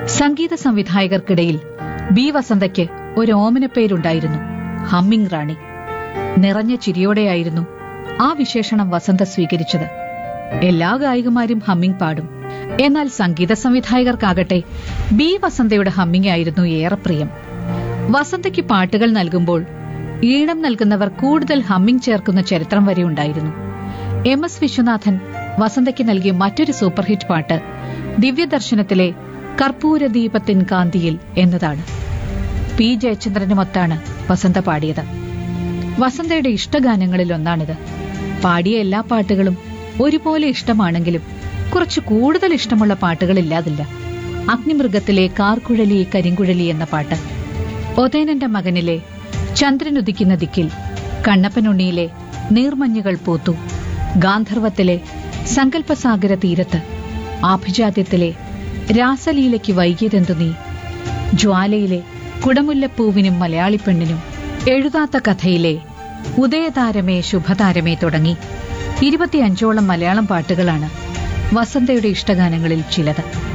സംഗീത സംവിധായകർക്കിടയിൽ B വസന്തയ്ക്ക് ഒരു ഓമനപ്പേരുണ്ടായിരുന്നു humming റാണി നിറഞ്ഞ ചിരിയോടെയായിരുന്നു ആ വിശേഷണം വസന്ത സ്വീകരിച്ചത് എല്ലാ ഗായികമാരും ഹമ്മിങ് പാടും എന്നാൽ സംഗീത സംവിധായകർക്കാകട്ടെ ബി വസന്തയുടെ ഹമ്മിങ് ആയിരുന്നു ഏറെ പ്രിയം വസന്തയ്ക്ക് പാട്ടുകൾ നൽകുമ്പോൾ ഈണം നൽകുന്നവർ കൂടുതൽ ഹമ്മിങ് ചേർക്കുന്ന ചരിത്രം വരെ ഉണ്ടായിരുന്നു എം എസ് വിശ്വനാഥൻ വസന്തയ്ക്ക് നൽകിയ മറ്റൊരു സൂപ്പർഹിറ്റ് പാട്ട് ദിവ്യദർശനത്തിലെ കർപ്പൂര ദീപത്തിൻ കാന്തിയിൽ എന്നതാണ് പി ജയചന്ദ്രനുമൊത്താണ് വസന്ത പാടിയത് വസന്തയുടെ ഇഷ്ടഗാനങ്ങളിൽ ഒന്നാണിത് പാടിയ എല്ലാ പാട്ടുകളും ഒരുപോലെ ഇഷ്ടമാണെങ്കിലും കുറച്ച് കൂടുതൽ ഇഷ്ടമുള്ള പാട്ടുകളില്ലാതില്ല അഗ്നിമൃഗത്തിലെ കാർക്കുഴലി കരിങ്കുഴലി എന്ന പാട്ട് ഒതേനന്റെ മകനിലെ ചന്ദ്രനുദിക്കുന്ന ദിക്കിൽ കണ്ണപ്പനുണ്ണിയിലെ നീർമഞ്ഞുകൾ പൂത്തു ഗാന്ധർവത്തിലെ സങ്കല്പസാഗര തീരത്ത് ആഭിജാത്യത്തിലെ രാസലീലയ്ക്ക് വൈകിയതെന്തു നീ ജ്വാലയിലെ കുടമുല്ലപ്പൂവിനും മലയാളി പെണ്ണിനും എഴുതാത്ത കഥയിലെ ഉദയതാരമേ ശുഭതാരമേ തുടങ്ങി ഇരുപത്തിയഞ്ചോളം മലയാളം പാട്ടുകളാണ് വസന്തയുടെ ഇഷ്ടഗാനങ്ങളിൽ ചിലത്